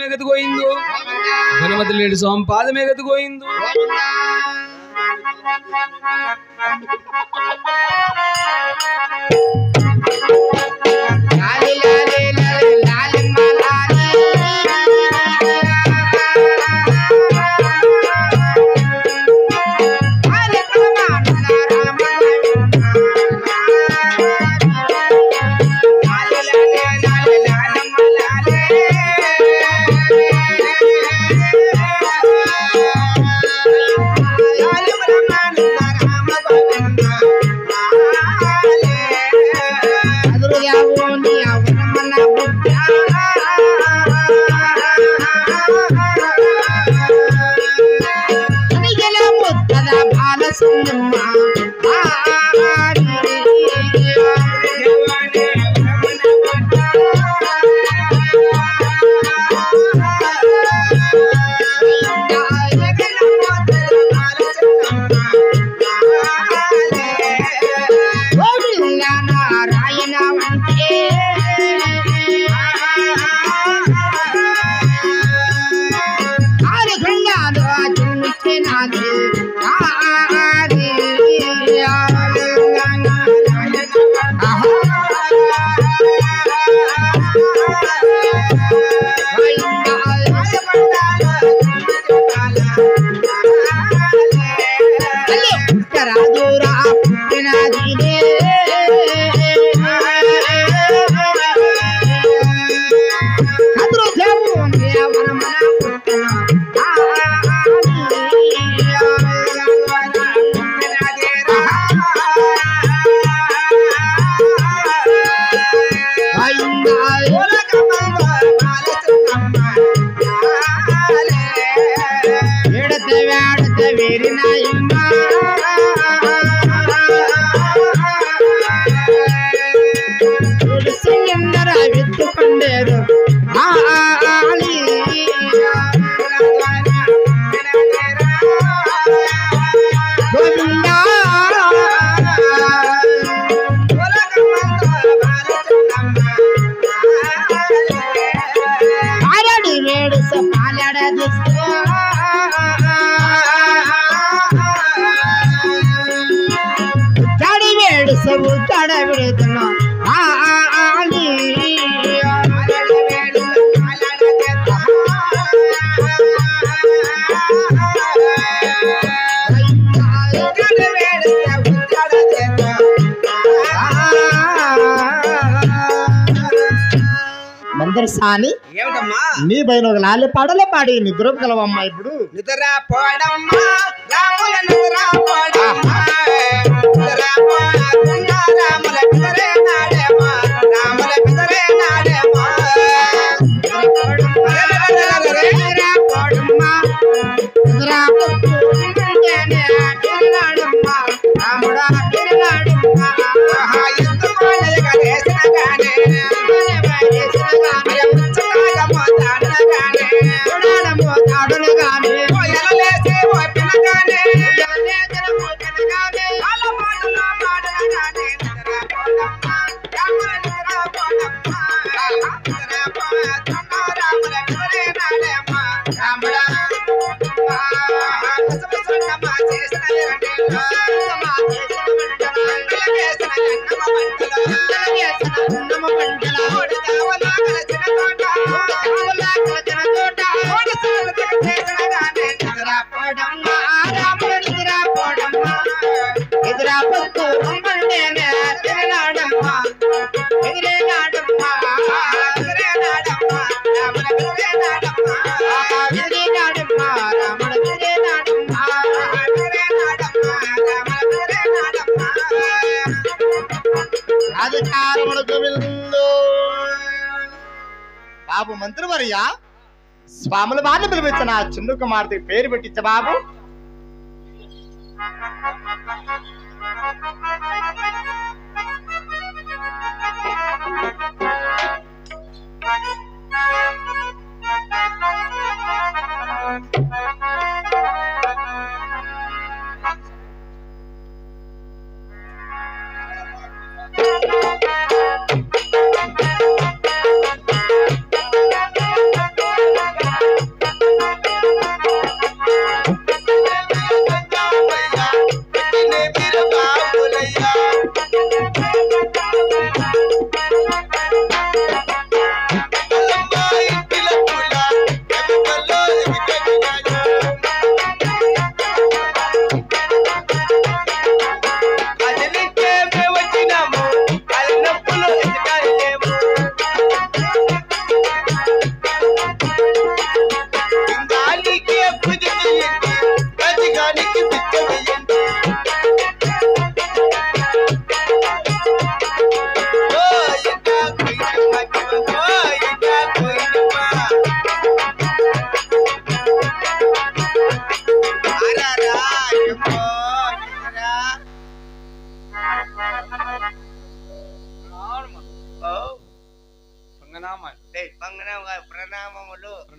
పాదమే గతిపోయిందో గణపతి లేడి స్వామి పాదమే గతిపోయిందో లాలి లాలి లాలి లాలమ్మ లాలి. లాలి పరమానంద రామ లాలి లాలి లాలి లాలమ్మ లాలి. లాలి పరమానంద రామ లాలి. అదురు యావు నీ అవరమన బుద్ధ అనిగల ముద్దల బాలసుందమ్మ నారాయణ అంటే ఆరుగంగాలు జన్మించినాది ఆది రాజురా పుట్టినది కదురు దేవుని దేవనమన పుట్టిన ఎడత వేడత వేరినాయమ్మ తులసిందర విత్తుకొండేరు ఆలి గోవిందా పాలడి వేడు పాలడ దిస్తూ తడి వేడు సబు తడ విడుతున్నా ఆలి మందరి సాని ఏమిటమ్మా నీ పైన ఒక లాలి పాడలే పాడి నిద్ర గలవమ్మా ఇప్పుడు నిద్ర పోడమ్మా రాముల నిద్ర పోడమ్మా నిద్ర పోడకుండా రాముల పిదరే నాడేమా రాముల పిదరే నాడేమా ఆహా, ఎందుకో నిలగలేసిన గానే మరి ముచ్చటగా మోతాడన గానే ఓ ఎలలేసి ఓ పినగానే అల మాటలో మాటన గానే నిద్ర పోడమ్మా రాముల నిద్ర పోడమ్మా నిద్ర పోడమ్మా రాముల పిదరే నాడేమా రాముడా కసమసన్నమా చేసిన ఎరండేలా అధికారములకు వెళ్ళు బాబు మంత్రివర్య స్వాముల వారిని పిలిపించిన ఆ చిన్న కుమార్తె పేరు పెట్టించ బాబు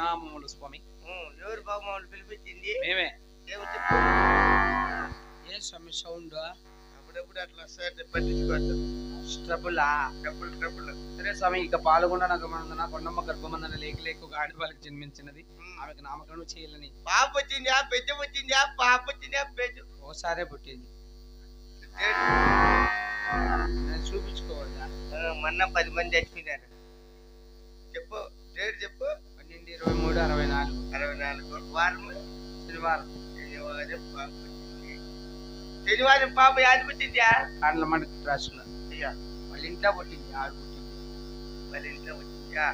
ప్రణామములు స్వామి ఉమ్, ఎవరు బాబు మమ్మల్ని పిలిపించింది మేమే ఏమో చెప్పు ఏ స్వామి సౌండ్ అప్పుడప్పుడు అట్లా వస్తాయంటే పట్టించుకోవద్దు స్ట్రబులా డబ్బులు డబ్బులు సరే స్వామి ఇక పాల్గొండ నగమందున కొండమ్మ గర్భమందన లేక లేక ఆడవాళ్ళకి జన్మించినది ఆమెకు నామకరణం చేయాలని పాప వచ్చిందా పెద్ద వచ్చిందా పాప వచ్చిందా పెద్ద ఓసారే పుట్టింది నేను చూపించుకోవద్దా ఆ, మొన్న పది మంది చచ్చిపోయినారు చెప్పు డేట్ చెప్పు పన్నెండు ఇరవై మూడు అరవై నాలుగు అరవై నాలుగు వారం శనివారం శనివారం పాప వచ్చింది శనివారం పాప యాది పుట్టిందా కాండ్ల మంట రాసుకున్నారు అయ్యా వాళ్ళ ఇంట్లో పుట్టింది ఆడు పుట్టింది వాళ్ళ ఇంట్లో వచ్చిందా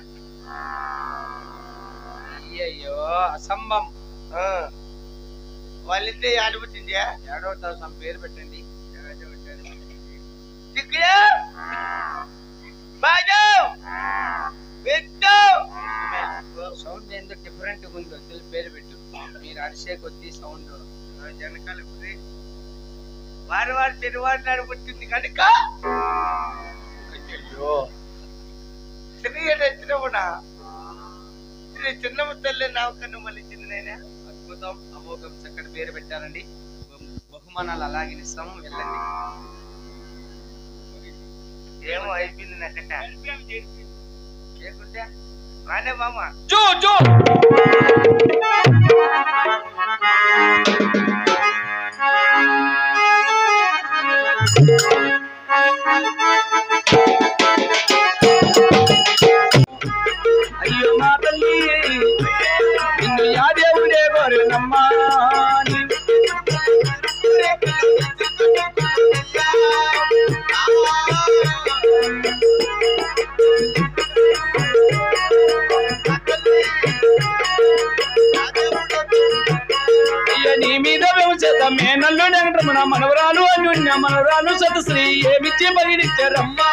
అయ్యయ్యో అసంభం ఆ. వాళ్ళ ఇంట్లో యాది పుట్టిందా ఏడవ తరగతి పేరు పెట్టండి చిక్కుడు బాజు పెట్టు సౌండ్ ఎందుకు డిఫరెంట్ ఉందో తెలిసి పేరు పెట్టు మీరు అరిసే కొద్ది సౌండ్ వెనకాల ఇప్పుడు వారి వారి శనివారం నాడు పుట్టింది కనుక అయ్యో స్త్రీ వచ్చినప్పుడా స్త్రీ చిన్నమ్మ తల్లి నావకన్నా మళ్ళీ చిన్ననైనా అద్భుతం అమోఘం చక్కటి పేరు పెట్టారండి బహు- బహుమానాలు అలాగే ఇస్తాము వెళ్ళండి ఏమో అయిపోయింది నాకట లేకుంటే రానే మామ జో జో అయ్యో మా తల్లి నిన్ను యాదేవుడే కోరినమ్మా అయ్య నీ మీద వ్యవచేత మేనల్లు వెంకటరమణ మనవరాలు అన్యున్య మనవరాలు సతశ్రీ ఏమిచ్చి పరిడిచ్చారమ్మా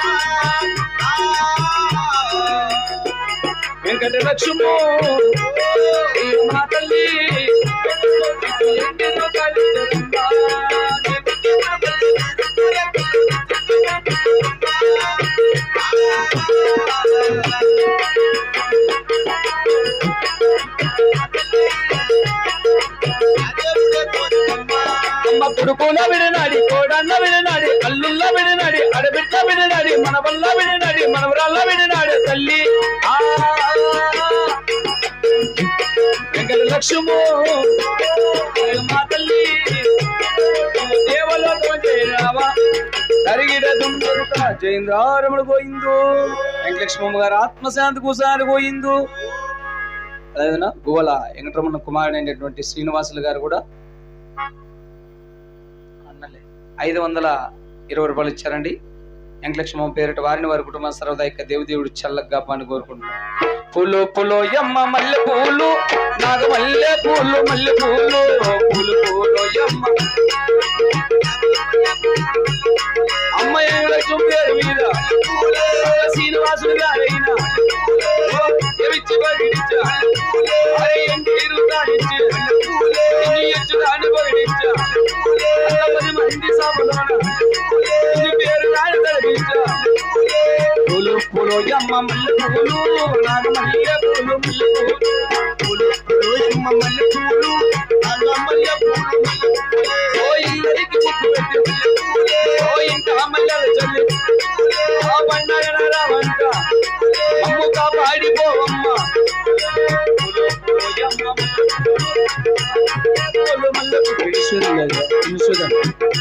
వెంకట లక్ష్మో అయ్యో మా తల్లి ఎన్నెన్నో కలిశారమ్మా. అమ్మ కొడుకుల విడినాడి కోడన్న విడినాడి అల్లుల్ల విడినాడి అడబిడ్డ విడినాడి మనవల్ల విడినాడి మనవరాళ్ళ విడినాడి తల్లి ఆ వెంకట లక్ష్మో అయ్యో మా తల్లి దేవలోకం చేరావా తరిగిడ దుందరుత జయేంద్రారముడు పోయిందు వెంకటలక్ష్మమ్మ గారు ఆత్మశాంతి కూసారి పోయిందు అదేనా గువల వెంకటరమణ కుమారుడు అయినటువంటి శ్రీనివాసులు గారు కూడా అన్నలే ఐదు వందల ఇరవై రూపాయలు ఇచ్చారండి వెంకటలక్ష్మ పేరిట వారిని వారి కుటుంబ సర్వదాయక దేవదేవుడు చల్లగా పని కోరుకుంటున్నాం పూలు పూలు ఎమ్మ మల్లె పూలు నాగ మల్లె పూలు మల్లె పూలు పూలు పూలు ఎమ్మ అమ్మ వెంకటలక్ష్మ పేరు మీద శ్రీనివాసుడు గారైన ఎవిచ్చి బయటిచ్చా అరే ఎంటీరు తాడిచ్చి ఇన్ని ఎచ్చు దాని బయటిచ్చా పది మంది సభలోన ఇది పేరు రాని తలపించా పూలు పూలు ఎమ్మ మల్లె పూలు నాగ మల్లె పూలు మల్లె పూలు పూలు పూలు ఎమ్మ మల్లె పూలు నాగ మల్లె పూలు మల్లె పూలు ఓ ఇల్లరికి ముక్కు పెట్టి ఓ ఇంట మల్లెల చల్లి ఆ పండగ రావంట అమ్ము కాపాడిపోవమ్మ పూలు పూలు ఎమ్మ పూలు మల్లె పూలు ఈశ్వరుడు లేదా? ఈశ్వరుడు.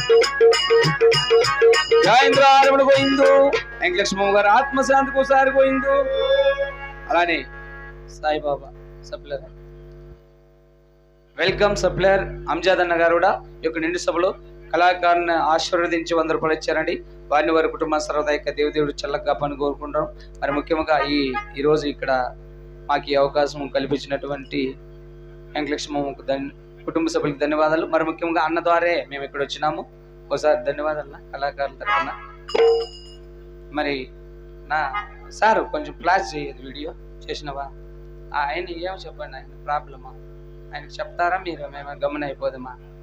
జయేంద్రారముడు పోయిందు వెంకటలక్ష్మ గారు ఆత్మశాంతికి ఒకసారి పోయిందు అలానే Saibaba supplier welcome supplier Amjad అన్న గారు కూడా ఈ యొక్క నిండు సభలో కళాకారుని ఆశీర్వదించి వంద రూపాయలు ఇచ్చారండి వారిని వారి కుటుంబ సర్వదాయక దేవదేవుడు చల్లగా పని కోరుకుంటాం మరి ముఖ్యంగా ఈ ఈరోజు ఇక్కడ మాకు ఈ అవకాశం కల్పించినటువంటి వెంకటలక్ష్మకు ధన్ కుటుంబ సభ్యులకు ధన్యవాదాలు మరి ముఖ్యంగా అన్న ద్వారే మేము ఇక్కడ వచ్చినాము ఒకసారి ధన్యవాదాలు అన్న కళాకారుల తరఫున మరి నా సార్ కొంచెం ప్లాస్ చేయదు వీడియో చేసినవా ఆ, ఆయన ఏమో చెప్పండి ఆయన ప్రాబ్లమా ఆయనకి చెప్తారా మీరు మేము గమన అయిపోదామా